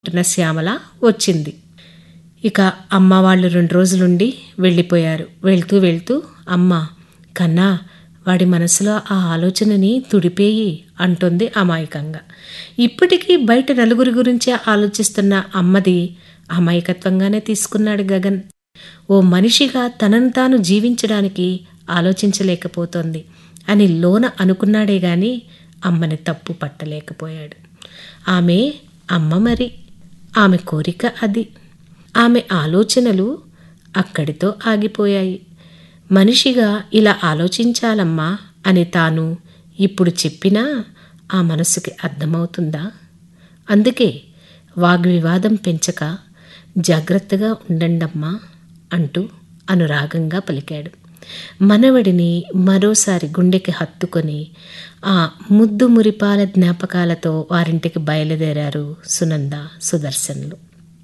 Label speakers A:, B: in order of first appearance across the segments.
A: పుట్టిన శ్యామల వచ్చింది ఇక అమ్మ వాళ్ళు రెండు రోజులుండి వెళ్ళిపోయారు వెళ్తూ వెళ్తూ అమ్మ కన్నా వాడి మనసులో ఆ ఆలోచనని తుడిపేయి అంటుంది అమాయకంగా ఇప్పటికీ బయట నలుగురి గురించే ఆలోచిస్తున్న అమ్మది అమాయకత్వంగానే తీసుకున్నాడు గగన్ ఓ మనిషిగా తనను తాను జీవించడానికి ఆలోచించలేకపోతోంది అని లోన అనుకున్నాడే గాని అమ్మని తప్పు పట్టలేకపోయాడు ఆమె అమ్మ మరి ఆమె కోరిక అది ఆమె ఆలోచనలు అక్కడితో ఆగిపోయాయి మనిషిగా ఇలా ఆలోచించాలమ్మా అని తాను ఇప్పుడు చెప్పినా ఆ మనసుకి అర్థమవుతుందా అందుకే వాగ్వివాదం పెంచక జాగ్రత్తగా ఉండండమ్మా అంటూ అనురాగంగా పలికాడు మనవడిని మరోసారి గుండెకి హత్తుకొని ఆ ముద్దు మురిపాల జ్ఞాపకాలతో వారింటికి బయలుదేరారు సునంద సుదర్శన్లు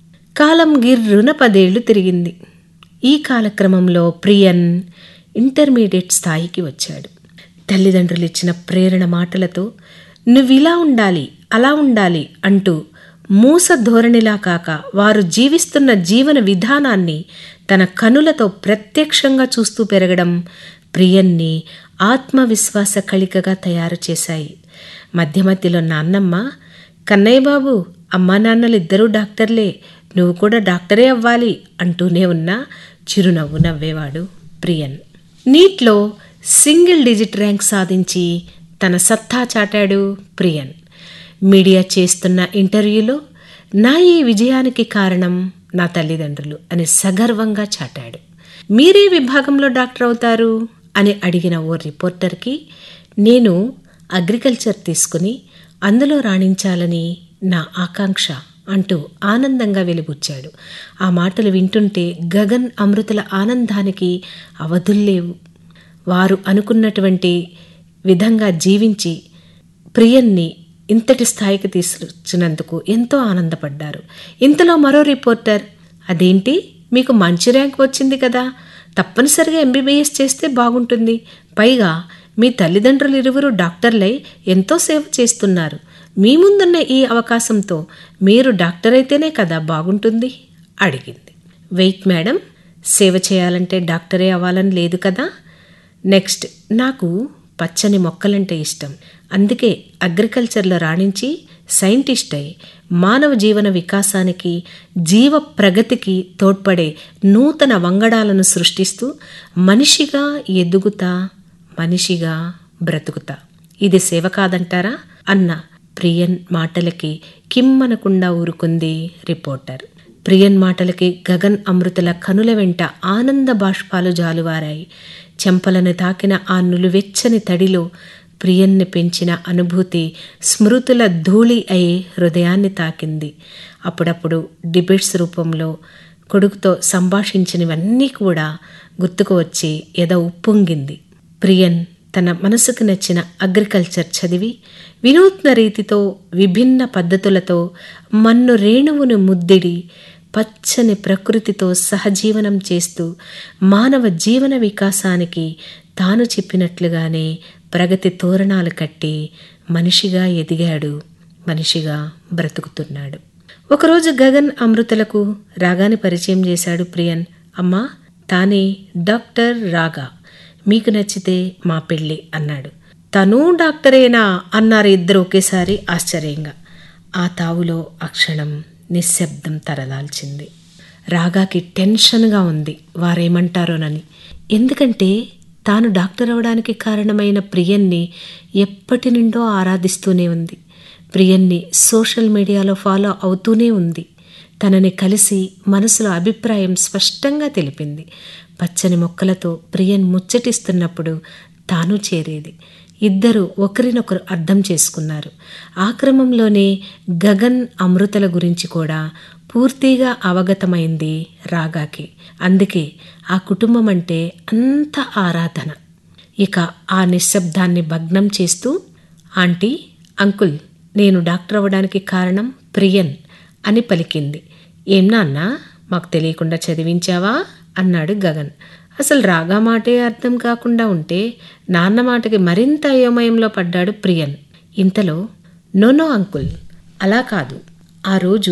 A: కాలం గిర్రున పదేళ్లు తిరిగింది ఈ కాలక్రమంలో ప్రియన్ ఇంటర్మీడియట్ స్థాయికి వచ్చాడు తల్లిదండ్రులు ఇచ్చిన ప్రేరణ మాటలతో నువ్విలా ఉండాలి అలా ఉండాలి అంటూ మూస ధోరణిలా కాక వారు జీవిస్తున్న జీవన విధానాన్ని తన కనులతో ప్రత్యక్షంగా చూస్తూ పెరగడం ప్రియన్ని ఆత్మవిశ్వాస కళికగా తయారు చేశాయి మధ్య మధ్యలో నాన్నమ్మ కన్నయ్య బాబు అమ్మా నాన్నలు ఇద్దరూ డాక్టర్లే నువ్వు కూడా డాక్టరే అవ్వాలి అంటూనే ఉన్న చిరునవ్వు నవ్వేవాడు ప్రియన్ నీట్లో సింగిల్ డిజిట్ ర్యాంక్ సాధించి తన సత్తా చాటాడు ప్రియన్ మీడియా చేస్తున్న ఇంటర్వ్యూలో నా ఈ విజయానికి కారణం నా తల్లిదండ్రులు అని సగర్వంగా చాటాడు మీరే విభాగంలో డాక్టర్ అవుతారు అని అడిగిన ఓ రిపోర్టర్కి నేను అగ్రికల్చర్ తీసుకుని అందులో రాణించాలని నా ఆకాంక్ష అంటూ ఆనందంగా వెలిబుచ్చాడు ఆ మాటలు వింటుంటే గగన్ అమృతుల ఆనందానికి అవధుల్లేవు వారు అనుకున్నటువంటి విధంగా జీవించి ప్రియన్ని ఇంతటి స్థాయికి తీసుకొచ్చినందుకు ఎంతో ఆనందపడ్డారు ఇంతలో మరో రిపోర్టర్ అదేంటి మీకు మంచి ర్యాంక్ వచ్చింది కదా తప్పనిసరిగా ఎంబీబీఎస్ చేస్తే బాగుంటుంది పైగా మీ తల్లిదండ్రులు ఇరువురు డాక్టర్లై ఎంతో సేవ చేస్తున్నారు మీ ముందున్న ఈ అవకాశంతో మీరు డాక్టర్ అయితేనే కదా బాగుంటుంది అడిగింది వెయిట్ మేడం సేవ చేయాలంటే డాక్టరే అవ్వాలని లేదు కదా నెక్స్ట్ నాకు పచ్చని మొక్కలంటే ఇష్టం అందుకే అగ్రికల్చర్లో రాణించి సైంటిస్ట్ అయి మానవ జీవన వికాసానికి జీవ ప్రగతికి తోడ్పడే నూతన వంగడాలను సృష్టిస్తూ మనిషిగా ఎదుగుతా మనిషిగా బ్రతుకుతా ఇది సేవ కాదంటారా అన్న ప్రియన్ మాటలకి కిమ్మనకుండా ఊరుకుంది రిపోర్టర్ ప్రియన్ మాటలకి గగన్ అమృతల కనుల వెంట ఆనంద బాష్పాలు జాలువారాయి చెంపలను తాకిన ఆ నులువెచ్చని తడిలో ప్రియన్ని పెంచిన అనుభూతి స్మృతుల ధూళి అయి హృదయాన్ని తాకింది అప్పుడప్పుడు డిబేట్స్ రూపంలో కొడుకుతో సంభాషించినవన్నీ కూడా గుర్తుకు వచ్చి ఎద ఉప్పొంగింది ప్రియన్ తన మనసుకు నచ్చిన అగ్రికల్చర్ చదివి వినూత్న రీతితో విభిన్న పద్ధతులతో మన్ను రేణువును ముద్దిడి పచ్చని ప్రకృతితో సహజీవనం చేస్తూ మానవ జీవన వికాసానికి తాను చెప్పినట్లుగానే ప్రగతి తోరణాలు కట్టి మనిషిగా ఎదిగాడు మనిషిగా బ్రతుకుతున్నాడు ఒకరోజు గగన్ అమృతలకు రాగాని పరిచయం చేశాడు ప్రియన్ అమ్మా తానే డాక్టర్ రాగా మీకు నచ్చితే మా పెళ్ళి అన్నాడు తను డాక్టరేనా అన్నారు ఇద్దరు ఒకేసారి ఆశ్చర్యంగా ఆ తావులో అక్షణం నిశ్శబ్దం తరదాల్చింది రాగాకి టెన్షన్గా ఉంది వారేమంటారోనని ఎందుకంటే తాను డాక్టర్ అవడానికి కారణమైన ప్రియన్ని ఎప్పటి నుండో ఆరాధిస్తూనే ఉంది ప్రియన్ని సోషల్ మీడియాలో ఫాలో అవుతూనే ఉంది తనని కలిసి మనసులో అభిప్రాయం స్పష్టంగా తెలిపింది పచ్చని మొక్కలతో ప్రియన్ ముచ్చటిస్తున్నప్పుడు తాను చేరేది ఇద్దరు ఒకరినొకరు అర్థం చేసుకున్నారు ఆ క్రమంలోనే గగన్ అమృతల గురించి కూడా పూర్తిగా అవగతమైంది రాగాకి అందుకే ఆ కుటుంబం అంటే అంత ఆరాధన ఇక ఆ నిశ్శబ్దాన్ని భగ్నం చేస్తూ ఆంటీ అంకుల్ నేను డాక్టర్ అవ్వడానికి కారణం ప్రియన్ అని పలికింది ఏం నాన్న మాకు తెలియకుండా చదివించావా అన్నాడు గగన్ అసలు రాగా మాటే అర్థం కాకుండా ఉంటే నాన్న మాటకి మరింత అయోమయంలో పడ్డాడు ప్రియన్ ఇంతలో నోనో అంకుల్ అలా కాదు ఆ రోజు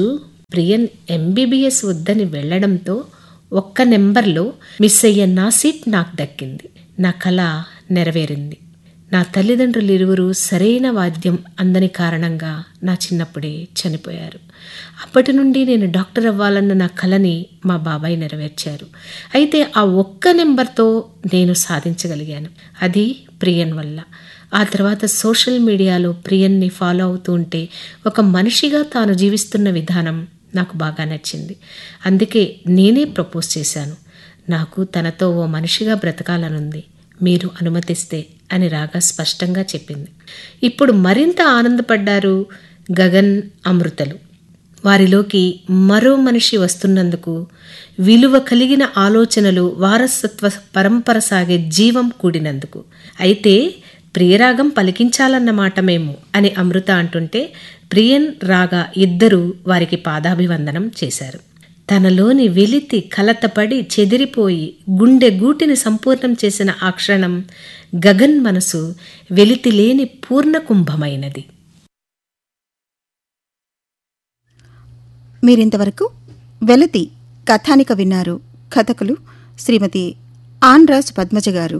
A: ప్రియన్ ఎంబీబీఎస్ వద్దని వెళ్ళడంతో ఒక్క నెంబర్లో మిస్ అయ్యే నా సీట్ నాకు దక్కింది నా కళ నెరవేరింది నా తల్లిదండ్రులు ఇరువురు సరైన వాద్యం అందని కారణంగా నా చిన్నప్పుడే చనిపోయారు అప్పటి నుండి నేను డాక్టర్ అవ్వాలన్న నా కలని మా బాబాయ్ నెరవేర్చారు అయితే ఆ ఒక్క నెంబర్తో నేను సాధించగలిగాను అది ప్రియన్ వల్ల ఆ తర్వాత సోషల్ మీడియాలో ప్రియన్ని ఫాలో అవుతూ ఉంటే ఒక మనిషిగా తాను జీవిస్తున్న విధానం నాకు బాగా నచ్చింది అందుకే నేనే ప్రపోజ్ చేశాను నాకు తనతో ఓ మనిషిగా బ్రతకాలనుంది మీరు అనుమతిస్తే అని రాగా స్పష్టంగా చెప్పింది ఇప్పుడు మరింత ఆనందపడ్డారు గగన్ అమృతలు వారిలోకి మరో మనిషి వస్తున్నందుకు విలువ కలిగిన ఆలోచనలు వారసత్వ పరంపర సాగే జీవం కూడినందుకు అయితే ప్రియరాగం పలికించాలన్నమాట మేము అని అమృత అంటుంటే ప్రియన్ రాగా ఇద్దరూ వారికి పాదాభివందనం చేశారు తనలోని వెలితి కలతపడి చెదిరిపోయి గుండె గూటిని సంపూర్ణం చేసిన ఆ క్షణం గగన్ మనసు వెలితి లేని పూర్ణకుంభమైనది
B: మీరింతవరకు వెలతి కథానిక విన్నారు కథకులు శ్రీమతి ఆన్రాజ్ పద్మజ గారు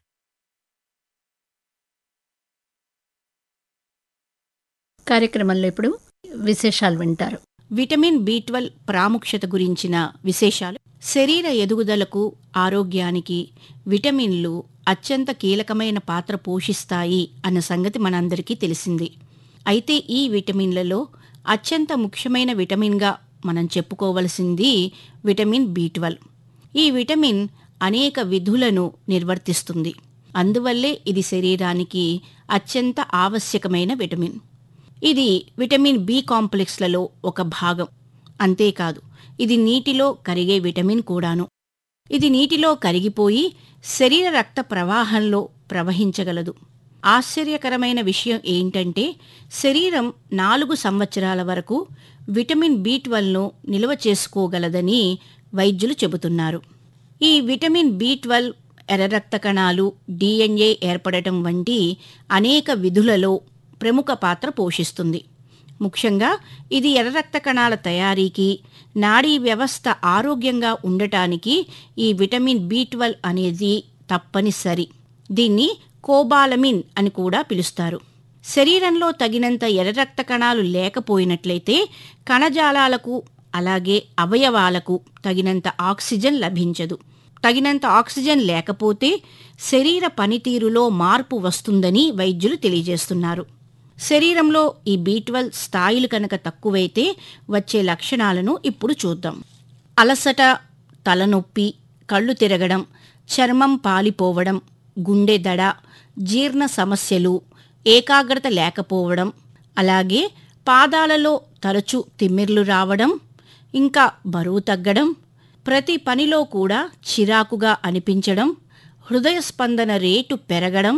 C: కార్యక్రమంలో ఇప్పుడు విశేషాలు వింటారు
D: విటమిన్ బి ట్వెల్వ్ ప్రాముఖ్యత గురించిన విశేషాలు శరీర ఎదుగుదలకు ఆరోగ్యానికి విటమిన్లు అత్యంత కీలకమైన పాత్ర పోషిస్తాయి అన్న సంగతి మనందరికీ తెలిసింది అయితే ఈ విటమిన్లలో అత్యంత ముఖ్యమైన విటమిన్గా మనం చెప్పుకోవలసింది విటమిన్ బి ట్వెల్వ్ ఈ విటమిన్ అనేక విధులను నిర్వర్తిస్తుంది అందువల్లే ఇది శరీరానికి అత్యంత ఆవశ్యకమైన విటమిన్ ఇది విటమిన్ బి కాంప్లెక్స్లలో ఒక భాగం అంతేకాదు ఇది నీటిలో కరిగే విటమిన్ కూడాను ఇది నీటిలో కరిగిపోయి శరీర రక్త ప్రవాహంలో ప్రవహించగలదు ఆశ్చర్యకరమైన విషయం ఏంటంటే శరీరం నాలుగు సంవత్సరాల వరకు విటమిన్ బి ట్వెల్వ్ను నిల్వ చేసుకోగలదని వైద్యులు చెబుతున్నారు ఈ విటమిన్ బి ట్వెల్వ్ ఎర్ర రక్త కణాలు డిఎన్ఏ ఏర్పడటం వంటి అనేక విధులలో ప్రముఖ పాత్ర పోషిస్తుంది ముఖ్యంగా ఇది ఎర్ర రక్త కణాల తయారీకి నాడీ వ్యవస్థ ఆరోగ్యంగా ఉండటానికి ఈ విటమిన్ బి ట్వెల్వ్ అనేది తప్పనిసరి దీన్ని కోబాలమిన్ అని కూడా పిలుస్తారు శరీరంలో తగినంత ఎర్ర రక్త కణాలు లేకపోయినట్లయితే కణజాలాలకు అలాగే అవయవాలకు తగినంత ఆక్సిజన్ లభించదు తగినంత ఆక్సిజన్ లేకపోతే శరీర పనితీరులో మార్పు వస్తుందని వైద్యులు తెలియజేస్తున్నారు శరీరంలో ఈ బి ట్వెల్వ్ స్థాయిలు కనుక తక్కువైతే వచ్చే లక్షణాలను ఇప్పుడు చూద్దాం అలసట తలనొప్పి కళ్ళు తిరగడం చర్మం పాలిపోవడం గుండె దడ జీర్ణ సమస్యలు ఏకాగ్రత లేకపోవడం అలాగే పాదాలలో తరచు తిమ్మిర్లు రావడం ఇంకా బరువు తగ్గడం ప్రతి పనిలో కూడా చిరాకుగా అనిపించడం హృదయ స్పందన రేటు పెరగడం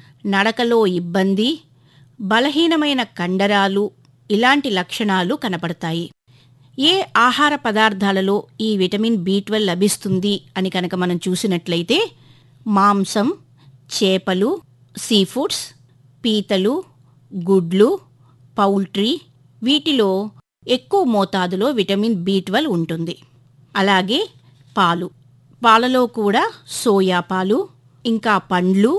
D: నడకలో ఇబ్బంది బలహీనమైన కండరాలు ఇలాంటి లక్షణాలు కనపడతాయి ఏ ఆహార పదార్థాలలో ఈ విటమిన్ బి ట్వెల్వ్ లభిస్తుంది అని కనుక మనం చూసినట్లయితే మాంసం చేపలు సీ ఫుడ్స్ పీతలు గుడ్లు పౌల్ట్రీ వీటిలో ఎక్కువ మోతాదులో విటమిన్ బి ట్వెల్వ్ ఉంటుంది అలాగే పాలు పాలలో కూడా సోయా పాలు ఇంకా పండ్లు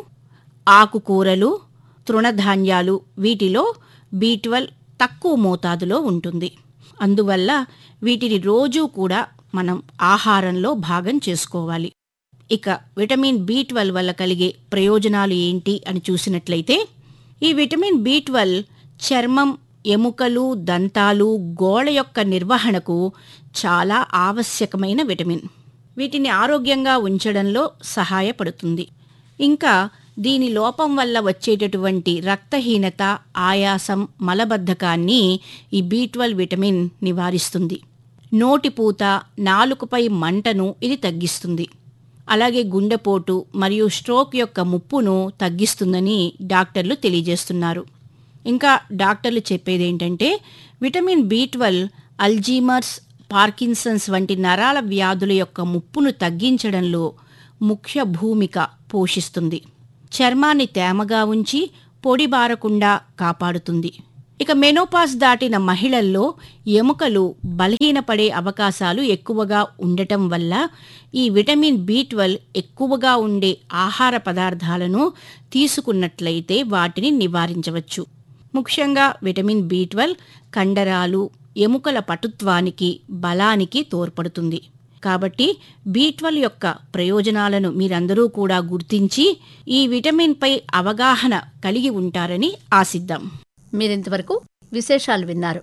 D: ఆకుకూరలు తృణధాన్యాలు వీటిలో బి ట్వెల్వ్ తక్కువ మోతాదులో ఉంటుంది అందువల్ల వీటిని రోజూ కూడా మనం ఆహారంలో భాగం చేసుకోవాలి ఇక విటమిన్ బి ట్వెల్వ్ వల్ల కలిగే ప్రయోజనాలు ఏంటి అని చూసినట్లయితే ఈ విటమిన్ బి ట్వెల్వ్ చర్మం ఎముకలు దంతాలు గోళ యొక్క నిర్వహణకు చాలా ఆవశ్యకమైన విటమిన్ వీటిని ఆరోగ్యంగా ఉంచడంలో సహాయపడుతుంది ఇంకా దీని లోపం వల్ల వచ్చేటటువంటి రక్తహీనత ఆయాసం మలబద్ధకాన్ని ఈ బి ట్వెల్వ్ విటమిన్ నివారిస్తుంది నోటిపూత నాలుకపై మంటను ఇది తగ్గిస్తుంది అలాగే గుండెపోటు మరియు స్ట్రోక్ యొక్క ముప్పును తగ్గిస్తుందని డాక్టర్లు తెలియజేస్తున్నారు ఇంకా డాక్టర్లు చెప్పేది ఏంటంటే vitamin B twelve Alzheimer's Parkinson's వంటి నరాల వ్యాధుల యొక్క ముప్పును తగ్గించడంలో ముఖ్య భూమిక పోషిస్తుంది చర్మాన్ని తేమగా ఉంచి పొడి బారకుండా కాపాడుతుంది ఇక మెనోపాస్ దాటిన మహిళల్లో ఎముకలు బలహీనపడే అవకాశాలు ఎక్కువగా ఉండటం వల్ల ఈ విటమిన్ బి ట్వెల్వ్ ఎక్కువగా ఉండే ఆహార పదార్థాలను తీసుకున్నట్లయితే వాటిని నివారించవచ్చు ముఖ్యంగా విటమిన్ బి ట్వెల్వ్ కండరాలు ఎముకల పటుత్వానికి బలానికి తోడ్పడుతుంది కాబట్టి బి ట్వెల్వ్ యొక్క ప్రయోజనాలను మీరందరూ కూడా గుర్తించి ఈ విటమిన్పై అవగాహన కలిగి ఉంటారని ఆశిద్దాం
C: మీరింతవరకు విశేషాలు విన్నారు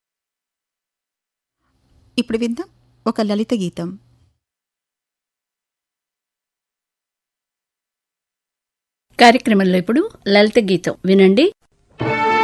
B: ఇప్పుడు విందాం ఒక లలిత గీతం
C: కార్యక్రమంలో ఇప్పుడు లలిత గీతం వినండి